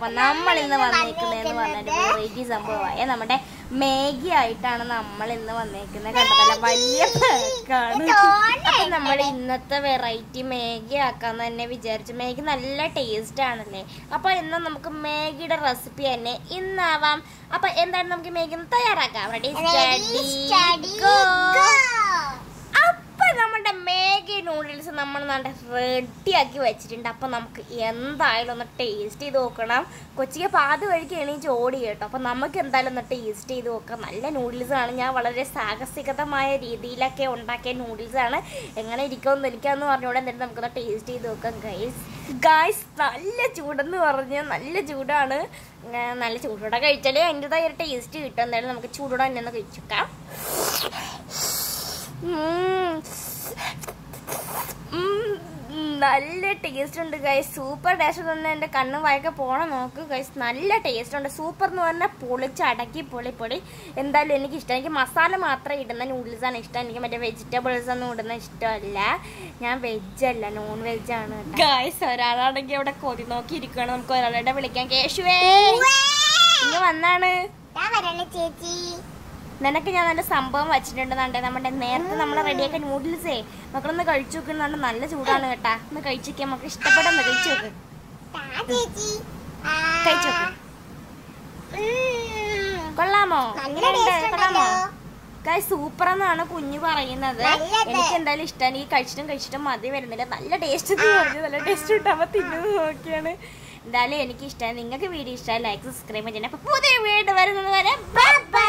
അപ്പൊ നമ്മൾ ഇന്ന് വന്നേക്കുന്നതെന്ന് പറഞ്ഞൊരു വെറൈറ്റി സംഭവമായ നമ്മുടെ മേഗി ആയിട്ടാണ് നമ്മൾ ഇന്ന് വന്നേക്കുന്നത് കണ്ടതല്ല വലിയ പാക്കാണ് അപ്പൊ നമ്മൾ ഇന്നത്തെ വെറൈറ്റി മേഗി ആക്കാന്ന് തന്നെ വിചാരിച്ചു മേഗി നല്ല ടേസ്റ്റ് ആണല്ലേ അപ്പൊ ഇന്ന് നമുക്ക് മേഗിയുടെ റെസിപ്പി തന്നെ ഇന്നാവാം അപ്പൊ എന്താണ് നമുക്ക് മേഗി ഒന്ന് തയ്യാറാക്കാം റെഡി സ്റ്റഡി ഗോ അപ്പൊ നമ്മുടെ മേഗി നൂഡിൽസ് നമ്മൾ നല്ല റെഡിയാക്കി വെച്ചിട്ടുണ്ട് അപ്പൊ നമുക്ക് എന്തായാലും ഒന്ന് ടേസ്റ്റ് ചെയ്ത് നോക്കണം കൊച്ചിക്ക് പാതി വഴിക്ക് എണീച്ച് ഓടി കേട്ടോ അപ്പൊ നമുക്ക് എന്തായാലും ഒന്ന് ടേസ്റ്റ് ചെയ്ത് നോക്കാം നല്ല നൂഡിൽസ് ആണ് ഞാൻ വളരെ സാഹസികതമായ രീതിയിലൊക്കെ ഉണ്ടാക്കിയ നൂഡിൽസ് ആണ് എങ്ങനെ ഇരിക്കുമെന്ന് എനിക്കാന്ന് പറഞ്ഞുകൂടെ എന്തായാലും നമുക്കൊന്ന് ടേസ്റ്റ് ചെയ്ത് നോക്കാം ഗൈസ് ഗൈസ് നല്ല ചൂടെന്ന് പറഞ്ഞാൽ നല്ല ചൂടാണ് ഏർ നല്ല ചൂടോടെ കഴിച്ചാലേ അതിൻ്റെതായ ഒരു ടേസ്റ്റ് കിട്ടും എന്തായാലും നമുക്ക് ചൂടോടെ തന്നെ ഒന്ന് കഴിച്ചേക്കാം ഉം. ഉം. നല്ല ടേസ്റ്റ് ഉണ്ട് ഗൈസ് സൂപ്പർ ടേസ്റ്റ് തന്നെ എൻ്റെ കണ്ണ് വായൊക്കെ പോണം നോക്ക് ഗൈസ് നല്ല ടേസ്റ്റ് ഉണ്ട് സൂപ്പർ എന്ന് പറഞ്ഞാൽ പൊളിച്ച് അടക്കി പൊളി പൊളി എന്തായാലും എനിക്ക് ഇഷ്ടം എനിക്ക് മസാല മാത്രം ഇടുന്ന noodles ആണ് ഇഷ്ടം എനിക്ക് മറ്റേ വെജിറ്റബിൾസ് ഒന്നും ഇടുന്ന ഇഷ്ടമല്ല ഞാൻ വെജ് അല്ല നോൺ വെജ് ആണ് ഗൈസ് ഒരാളാണെങ്കിൽ ഇവിടെ കൊതി നോക്കി ഇരിക്കുകയാണ് നമുക്ക് ഒരാളുടെ വിളിക്കാൻ കേശുവേ ഇങ്ങ് വന്നാണ് ചേച്ചി നിനക്ക് ഞാൻ നല്ല സംഭവം വെച്ചിട്ടുണ്ടെന്നുണ്ടെ നമ്മുടെ നേരത്തെ നമ്മൾ റെഡിയാക്കിയ നൂഡിൽസേ മക്കളൊന്ന് കഴിച്ചു നോക്കുന്നുണ്ട് നല്ല ചൂടാണ് കേട്ടാ ഒന്ന് കഴിച്ചോക്കെ നമുക്ക് ഇഷ്ടപ്പെടുന്ന കഴിച്ചു നോക്ക് താ ചേച്ചി ആ. കഴിച്ചു നോക്ക് ഉം. കൊള്ളാമോ നല്ല എങ്ങനെയുണ്ട്? taste കൊള്ളാമോ ഉണ്ടല്ലോ. കായ് സൂപ്പർ എന്നാണ് കുഞ്ഞു പറയുന്നത് നല്ലത്. എനിക്ക് എന്തായാലും ഇഷ്ടമാണ് ഈ കഴിച്ചിട്ടും കഴിച്ചിട്ടും മതി വരുന്നില്ല നല്ല ടേസ്റ്റ് പറഞ്ഞു നല്ല ടേസ്റ്റ് കിട്ടാകുമ്പോ തിന്നു നോക്കിയാണ് എന്തായാലും എനിക്ക് ഇഷ്ടമാണ് നിങ്ങൾക്ക് വീഡിയോ ഇഷ്ടമായി ലൈക്ക് സബ്സ്ക്രൈബ് ചെയ്യണം അപ്പൊ പുതിയ വീട് വരുന്നത് വരെ ബൈ